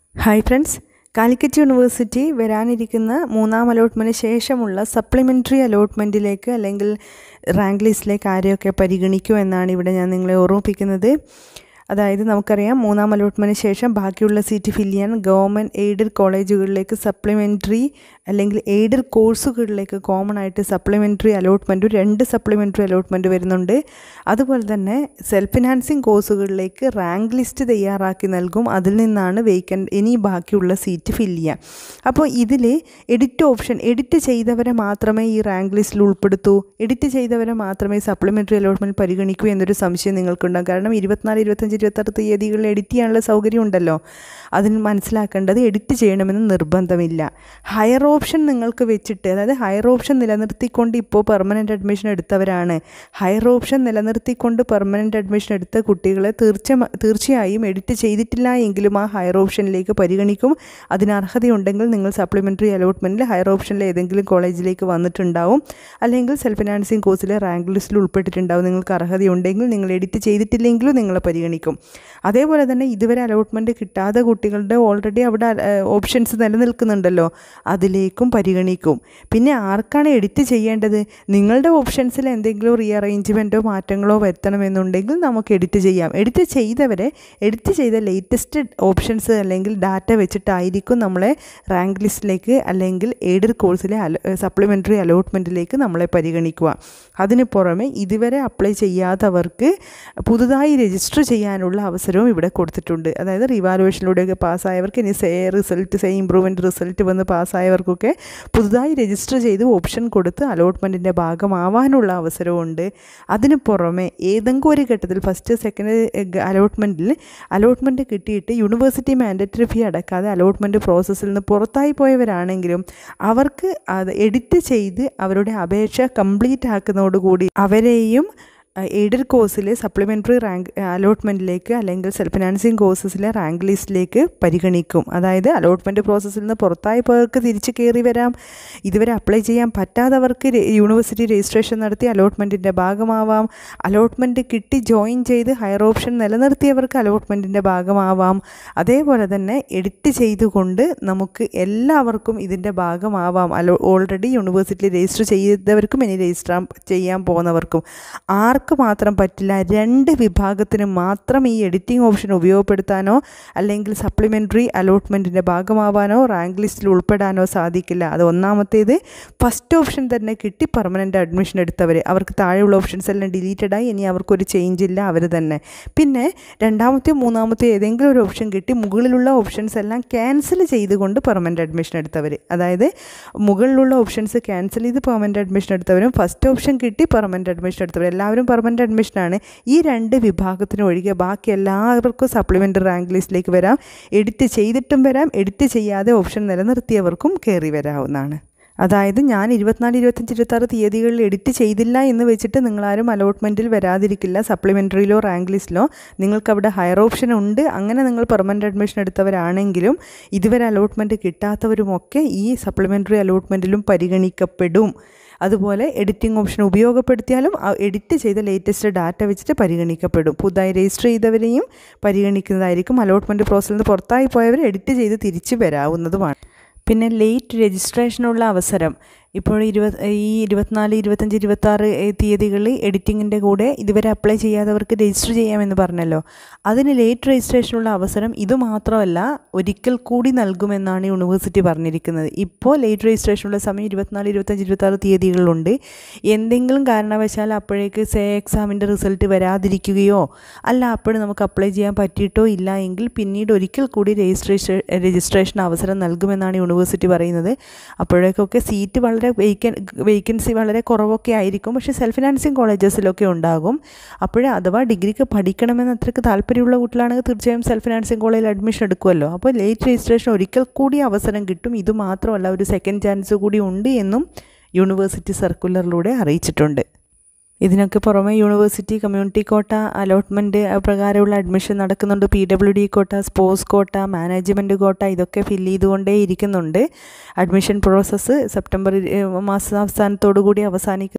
hi friends Calicut university വരാനിരിക്കുന്ന മൂന്നാം അലോട്ട്മെൻറ്റിന് ശേഷമുള്ള സപ്ലിമെൻ്ററി അലോട്ട്മെൻറ്റിലേക്ക് അല്ലെങ്കിൽ റാങ്ക് ലിസ്റ്റിലേക്ക് ആരെയൊക്കെ പരിഗണിക്കൂ എന്നാണ് ഇവിടെ ഞാൻ നിങ്ങളെ ഓർമ്മിപ്പിക്കുന്നത് അതായത് നമുക്കറിയാം മൂന്നാം അലോട്ട്മെൻറ്റിന് ശേഷം ബാക്കിയുള്ള സീറ്റ് ഫില്ല് ചെയ്യാൻ ഗവൺമെൻറ് എയ്ഡഡ് കോളേജുകളിലേക്ക് സപ്ലിമെൻ്ററി അല്ലെങ്കിൽ എയ്ഡഡ് കോഴ്സുകളിലേക്ക് കോമൺ ആയിട്ട് സപ്ലിമെൻ്ററി അലോട്ട്മെൻറ്റും രണ്ട് സപ്ലിമെൻ്ററി അലോട്ട്മെൻറ്റ് വരുന്നുണ്ട് അതുപോലെ തന്നെ സെൽഫ് ഫിനാൻസിങ് കോഴ്സുകളിലേക്ക് റാങ്ക് ലിസ്റ്റ് തയ്യാറാക്കി നൽകും അതിൽ നിന്നാണ് വേക്കൻ്റ് ഇനി ബാക്കിയുള്ള സീറ്റ് ഫില്ല് ചെയ്യാം അപ്പോൾ ഇതിൽ എഡിറ്റ് ഓപ്ഷൻ എഡിറ്റ് ചെയ്തവരെ മാത്രമേ ഈ റാങ്ക് ലിസ്റ്റിൽ ഉൾപ്പെടുത്തൂ എഡിറ്റ് ചെയ്തവരെ മാത്രമേ സപ്ലിമെൻ്ററി അലോട്ട്മെൻറ്റ് പരിഗണിക്കൂ എന്നൊരു സംശയം നിങ്ങൾക്കുണ്ടാകും കാരണം ഇരുപത്തിനാല് ഇരുപത്തഞ്ച് ഇരുപത്താറ് തീയതികളിൽ എഡിറ്റ് ചെയ്യാനുള്ള സൗകര്യം ഉണ്ടല്ലോ അതിന് മനസ്സിലാക്കേണ്ടത് എഡിറ്റ് ചെയ്യണമെന്ന് നിർബന്ധമില്ല ഹയർ ഓപ്ഷൻ നിങ്ങൾക്ക് വെച്ചിട്ട് അതായത് ഹയർ ഓപ്ഷൻ നിലനിർത്തിക്കൊണ്ട് ഇപ്പോൾ പെർമനൻറ്റ് അഡ്മിഷൻ എടുത്തവരാണ് ഹയർ ഓപ്ഷൻ നിലനിർത്തിക്കൊണ്ട് പെർമനൻറ്റ് അഡ്മിഷൻ എടുത്ത കുട്ടികളെ തീർച്ച തീർച്ചയായും എഡിറ്റ് ചെയ്തിട്ടില്ല എങ്കിലും ആ ഹയർ ഓപ്ഷനിലേക്ക് പരിഗണിക്കും അതിന് അർഹതയുണ്ടെങ്കിൽ നിങ്ങൾ സപ്ലിമെൻ്ററി അലോട്ട്മെൻറ്റിൽ ഹയർ ഓപ്ഷനിൽ ഏതെങ്കിലും കോളേജിലേക്ക് വന്നിട്ടുണ്ടാവും അല്ലെങ്കിൽ സെൽഫ് ഫിനാൻസിങ് കോഴ്സിലെ റാങ്ക് ലിസ്റ്റിൽ ഉൾപ്പെട്ടിട്ടുണ്ടാവും നിങ്ങൾക്ക് അർഹതയുണ്ടെങ്കിൽ നിങ്ങൾ എഡിറ്റ് ചെയ്തിട്ടില്ലെങ്കിലും നിങ്ങളെ പരിഗണിക്കും അതേപോലെ തന്നെ ഇതുവരെ അലോട്ട്മെൻറ്റ് കിട്ടാത്ത കുട്ടികളുടെ ഓൾറെഡി അവിടെ ഓപ്ഷൻസ് നിലനിൽക്കുന്നുണ്ടല്ലോ അതിലേക്കും പരിഗണിക്കും പിന്നെ ആർക്കാണ് എഡിറ്റ് ചെയ്യേണ്ടത് നിങ്ങളുടെ ഓപ്ഷൻസിൽ എന്തെങ്കിലും റീഅറേഞ്ച്മെൻറ്റോ മാറ്റങ്ങളോ വരുത്തണമെന്നുണ്ടെങ്കിൽ നമുക്ക് എഡിറ്റ് ചെയ്യാം എഡിറ്റ് ചെയ്തവരെ എഡിറ്റ് ചെയ്ത ലേറ്റസ്റ്റ് ഓപ്ഷൻസ് അല്ലെങ്കിൽ ഡാറ്റ വെച്ചിട്ടായിരിക്കും നമ്മളെ റാങ്ക് ലിസ്റ്റിലേക്ക് അല്ലെങ്കിൽ എയ്ഡഡ് കോഴ്സിലെ സപ്ലിമെൻ്ററി അലോട്ട്മെൻറ്റിലേക്ക് നമ്മളെ പരിഗണിക്കുക അതിന് പുറമെ ഇതുവരെ അപ്ലൈ ചെയ്യാത്തവർക്ക് പുതുതായി രജിസ്റ്റർ ചെയ്യാനുള്ള അവസരവും ഇവിടെ കൊടുത്തിട്ടുണ്ട് അതായത് റിവാലുവേഷനിലൂടെയൊക്കെ പാസ്സായവർക്ക് ഇനി say result say improvement result വന്ന് പാസ്സായവർക്കൊക്കെ പുതുതായി രജിസ്റ്റർ ചെയ്ത് ഓപ്ഷൻ കൊടുത്ത് അലോട്ട്മെൻറ്റിൻ്റെ ഭാഗമാവാനുള്ള അവസരമുണ്ട് അതിന് പുറമെ ഏതെങ്കിലും ഒരു ഘട്ടത്തിൽ ഫസ്റ്റ് സെക്കൻഡ് അലോട്ട്മെൻറ്റിൽ അലോട്ട്മെൻറ്റ് കിട്ടിയിട്ട് യൂണിവേഴ്സിറ്റി മാൻഡറ്ററി ഫീ അടക്കാതെ അലോട്ട്മെൻറ്റ് പ്രോസസ്സിൽ നിന്ന് പുറത്തായി പോയവരാണെങ്കിലും അവർക്ക് അത് എഡിറ്റ് ചെയ്ത് അവരുടെ അപേക്ഷ കംപ്ലീറ്റ് ആക്കുന്നതോടുകൂടി അവരെയും എയ്ഡഡ് കോഴ്സിലെ സപ്ലിമെൻ്ററി റാങ്ക് അലോട്ട്മെൻറ്റിലേക്ക് അല്ലെങ്കിൽ സെൽഫ് ഫിനാൻസിങ് കോഴ്സസിലെ റാങ്ക് ലിസ്റ്റിലേക്ക് പരിഗണിക്കും അതായത് അലോട്ട്മെൻറ്റ് പ്രോസസ്സിൽ നിന്ന് പുറത്തായി പോയവർക്ക് തിരിച്ച് കയറി വരാം ഇതുവരെ അപ്ലൈ ചെയ്യാൻ പറ്റാത്തവർക്ക് യൂണിവേഴ്സിറ്റി രജിസ്ട്രേഷൻ നടത്തി അലോട്ട്മെൻറ്റിൻ്റെ ഭാഗമാവാം അലോട്ട്മെൻറ്റ് കിട്ടി ജോയിൻ ചെയ്ത് ഹയർ ഓപ്ഷൻ നിലനിർത്തിയവർക്ക് അലോട്ട്മെൻറ്റിൻ്റെ ഭാഗമാവാം അതേപോലെ തന്നെ എഡിറ്റ് ചെയ്തുകൊണ്ട് നമുക്ക് എല്ലാവർക്കും ഇതിൻ്റെ ഭാഗമാവാം അലോ ഓൾറെഡി യൂണിവേഴ്സിറ്റിയിൽ രജിസ്റ്റർ ചെയ്തവർക്കും ഇനി രജിസ്റ്റർ ചെയ്യാൻ പോകുന്നവർക്കും ആർ ആർക്ക് മാത്രം പറ്റില്ല രണ്ട് വിഭാഗത്തിന് മാത്രം ഈ എഡിറ്റിംഗ് ഓപ്ഷൻ ഉപയോഗപ്പെടുത്താനോ അല്ലെങ്കിൽ സപ്ലിമെൻ്ററി അലോട്ട്മെൻറ്റിൻ്റെ ഭാഗമാവാനോ റാങ്ക് ലിസ്റ്റിൽ ഉൾപ്പെടാനോ സാധിക്കില്ല അത് ഒന്നാമത്തേത് ഫസ്റ്റ് ഓപ്ഷൻ തന്നെ കിട്ടി പെർമനൻ്റ് അഡ്മിഷൻ എടുത്തവർ അവർക്ക് താഴെയുള്ള ഓപ്ഷൻസ് എല്ലാം ഡിലീറ്റഡായി ഇനി അവർക്കൊരു ചേഞ്ച് ഇല്ല അവർ തന്നെ പിന്നെ രണ്ടാമത്തെയോ മൂന്നാമത്തെയോ ഏതെങ്കിലും ഒരു ഓപ്ഷൻ കിട്ടി മുകളിലുള്ള ഓപ്ഷൻസ് എല്ലാം ക്യാൻസൽ ചെയ്തുകൊണ്ട് പെർമനൻ്റ് അഡ്മിഷൻ എടുത്തവർ അതായത് മുകളിലുള്ള ഓപ്ഷൻസ് ക്യാൻസൽ ചെയ്ത് പെർമനൻ്റ് അഡ്മിഷൻ എടുത്തവരും ഫസ്റ്റ് ഓപ്ഷൻ കിട്ടി പെർമനൻ്റ് അഡ്മിഷൻ എടുത്തവർ എല്ലാവരും പെർമനൻ്റ് അഡ്മിഷനാണ് ഈ രണ്ട് വിഭാഗത്തിന് ഒഴികെ ബാക്കി എല്ലാവർക്കും സപ്ലിമെൻ്ററി റാങ്ക് ലിസ്റ്റിലേക്ക് വരാം എഡിറ്റ് ചെയ്തിട്ടും വരാം എഡിറ്റ് ചെയ്യാതെ ഓപ്ഷൻ നിലനിർത്തിയവർക്കും കയറി വരാവുന്നതാണ് അതായത് ഞാൻ ഇരുപത്തിനാല് ഇരുപത്തഞ്ച് ഇരുപത്താറ് തീയതികളിൽ എഡിറ്റ് ചെയ്തില്ല എന്ന് വെച്ചിട്ട് നിങ്ങളാരും അലോട്ട്മെൻറ്റിൽ വരാതിരിക്കില്ല സപ്ലിമെൻ്ററിയിലോ റാങ്ക് ലിസ്റ്റിലോ നിങ്ങൾക്ക് അവിടെ ഹയർ ഓപ്ഷൻ ഉണ്ട് അങ്ങനെ നിങ്ങൾ പെർമനൻ്റ് അഡ്മിഷൻ എടുത്തവരാണെങ്കിലും ഇതുവരെ അലോട്ട്മെൻറ്റ് കിട്ടാത്തവരുമൊക്കെ ഈ സപ്ലിമെൻ്ററി അലോട്ട്മെൻറ്റിലും പരിഗണിക്കപ്പെടും അതുപോലെ എഡിറ്റിംഗ് ഓപ്ഷൻ ഉപയോഗപ്പെടുത്തിയാലും എഡിറ്റ് ചെയ്ത ലേറ്റസ്റ്റ് ഡാറ്റ വെച്ചിട്ട് പരിഗണിക്കപ്പെടും പുതുതായി രജിസ്റ്റർ ചെയ്തവരെയും പരിഗണിക്കുന്നതായിരിക്കും അലോട്ട്മെൻറ്റ് പ്രോസസ്സിൽ നിന്ന് പുറത്തായി പോയവർ എഡിറ്റ് ചെയ്ത് തിരിച്ചു വരാവുന്നതുമാണ് പിന്നെ ലേറ്റ് രജിസ്ട്രേഷനുള്ള അവസരം ഇപ്പോൾ ഇരുപത് ഈ ഇരുപത്തിനാല് ഇരുപത്തഞ്ച് ഇരുപത്താറ് തീയതികളിൽ എഡിറ്റിങ്ങിൻ്റെ കൂടെ ഇതുവരെ അപ്ലൈ ചെയ്യാത്തവർക്ക് രജിസ്റ്റർ ചെയ്യാമെന്ന് പറഞ്ഞല്ലോ അതിന് ലേറ്റ് രജിസ്ട്രേഷനുള്ള അവസരം ഇത് മാത്രമല്ല ഒരിക്കൽ കൂടി നൽകുമെന്നാണ് യൂണിവേഴ്സിറ്റി പറഞ്ഞിരിക്കുന്നത് ഇപ്പോൾ ലേറ്റ് രജിസ്ട്രേഷനുള്ള സമയം ഇരുപത്തിനാല് ഇരുപത്തഞ്ച് ഇരുപത്താറ് തീയതികളിലുണ്ട് എന്തെങ്കിലും കാരണവശാൽ അപ്പോഴേക്ക് സേ എക്സാമിൻ്റെ റിസൾട്ട് വരാതിരിക്കുകയോ അല്ല അപ്പോഴും നമുക്ക് അപ്ലൈ ചെയ്യാൻ പറ്റിയിട്ടോ ഇല്ല എങ്കിൽ പിന്നീട് ഒരിക്കൽ കൂടി രജിസ്ട്രേഷൻ രജിസ്ട്രേഷൻ അവസരം നൽകുമെന്നാണ് യൂണിവേഴ്സിറ്റി പറയുന്നത് അപ്പോഴേക്കൊക്കെ സീറ്റ് വളരെ വളരെ വേക്കൻ വേക്കൻസി വളരെ കുറവൊക്കെ ആയിരിക്കും പക്ഷേ സെൽഫ് ഫിനാൻസിങ് കോളേജസിലൊക്കെ ഉണ്ടാകും അപ്പോഴേ അഥവാ ഡിഗ്രിക്ക് പഠിക്കണമെന്ന് അത്രയ്ക്ക് താല്പര്യമുള്ള കുട്ടികളാണെങ്കിൽ തീർച്ചയായും സെൽഫ് ഫിനാൻസിങ് കോളേജിൽ അഡ്മിഷൻ എടുക്കുമല്ലോ അപ്പോൾ ലേറ്റ് രജിസ്ട്രേഷൻ ഒരിക്കൽ കൂടി അവസരം കിട്ടും ഇത് മാത്രമല്ല ഒരു സെക്കൻഡ് ചാൻസ് കൂടി ഉണ്ട് എന്നും യൂണിവേഴ്സിറ്റി സർക്കുലറിലൂടെ അറിയിച്ചിട്ടുണ്ട് ഇതിനൊക്കെ പുറമെ യൂണിവേഴ്സിറ്റി കമ്മ്യൂണിറ്റി കോട്ട അലോട്ട്മെൻറ്റ് പ്രകാരമുള്ള അഡ്മിഷൻ നടക്കുന്നുണ്ട് P W D quota sports quota management quota ഇതൊക്കെ ഫില്ല് ചെയ്തുകൊണ്ടേ ഇരിക്കുന്നുണ്ട് അഡ്മിഷൻ പ്രോസസ്സ് സെപ്റ്റംബർ മാസാവസാനത്തോടു കൂടി അവസാനിക്കും